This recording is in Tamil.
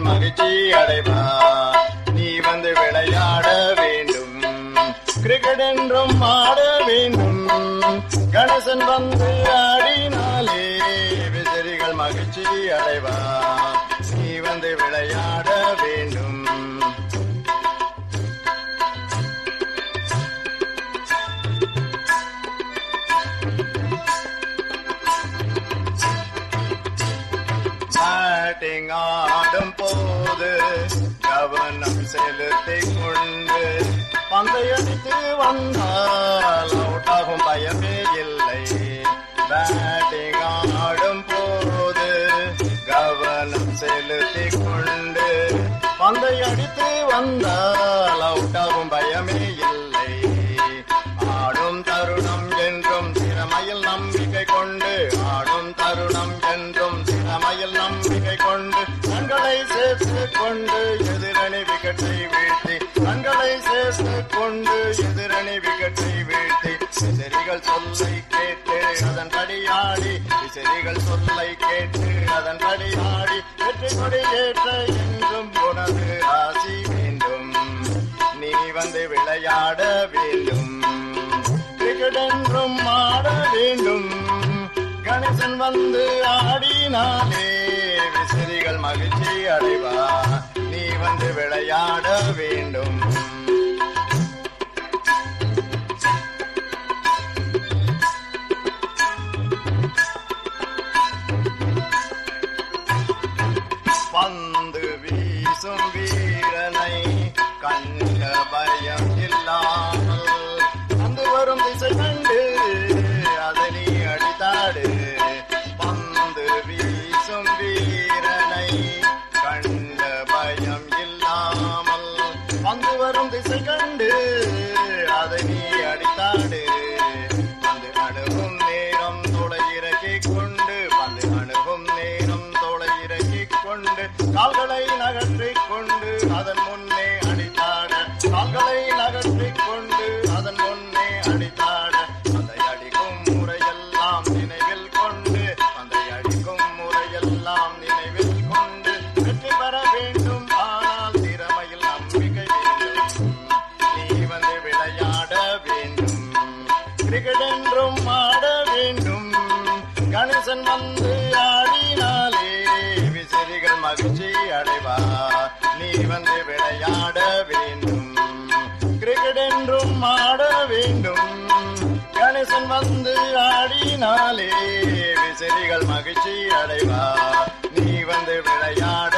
மகிழ்ச்சி அடைவா நீ வந்து விளையாட வேண்டும் கிரிக்கெட் என்றும் ஆட வேண்டும் கணேசன் வந்து ஆடினாலே விசிறிகள் மகிழ்ச்சி அடைவா நீ வந்து விளையாட வேண்டும் பேட்டிங் ஆடும் போது கவனம் செலுத்திக் கொண்டு பந்தையடித்து வந்தால் அவுட் ஆகும் பயமே இல்லை பேட்டிங் ஆடும் போது கவனம் செலுத்திக் கொண்டு பந்தையடித்து வந்தால் அவுட் ஆகும் பயமே இல்லை ஆடும் தருணம் என்றும் திறமையில் நம்பிக்கை கொண்டு ஆடும் தருணம் என்றும் திறமையில் நம்பிக்கை கொண்டு கண்களை சேர்த்து கொண்டு எதிரணி விக்கெட்டை வீழ்த்தி கண்களை சேர்த்து கொண்டு எதிரணி விக்கெட்டை வீழ்த்தி விசிறிகள் சொல்லை கேட்டு அதன்படி ஆடி விசிறிகள் சொல்லை கேட்டு அதன்படி ஆடி வெற்றி கொடி ஏற்ற என்றும் உனது ஆசி வேண்டும் நீ வந்து விளையாட வேண்டும் கிரிக்கெட் என்றும் ஆட வேண்டும் கணேசன் வந்து ஆடினாலே விசிறிகள் மகிழ்ச்சி அடைவா நீ வந்து விளையாட வேண்டும் பந்து வீசும் வீரனை கண்ட பயம் இல்லாமல் வந்து வரும் திசை கண்டு அதனை அடித்தாடு பந்து வீசும் வீரனை கண்ட பயம் இல்லாமல் வந்து வரும் திசை கண்டு அதை நீ அடித்தாடு வந்து அணுகும் நேரம் தொலை இறக்கிக் கொண்டு வந்து அணுகும் நேரம் தொலை இறக்கிக் கொண்டு கால்களை நகற்றிக் கொண்டு அதன் முன்னே அடித்தாட கால்களை நகற்றிக் கொண்டு அதன் முன்னே அடித்தாட அந்த அடிக்கும் முறையெல்லாம் நினைவில் கொண்டு அந்த அடிக்கும் முறையெல்லாம் நினைவில் கொண்டு வெற்றி பெற வேண்டும் ஆனால் திறமையில் நம்பிக்கை வேண்டும் நீ வந்து விளையாட வேண்டும் கிரிக்கெட் என்றும் ஆட வேண்டும் கணேசன் வந்து ஆடினாலே விசிறிகள் மகிழ்ச்சி அடைவா நீ வந்து விளையாட வேண்டும் கிரிக்கெட் என்றும் ஆட வேண்டும் கணேசன் வந்து ஆடினாலே விசிறிகள் மகிழ்ச்சி அடைவா நீ வந்து விளையாட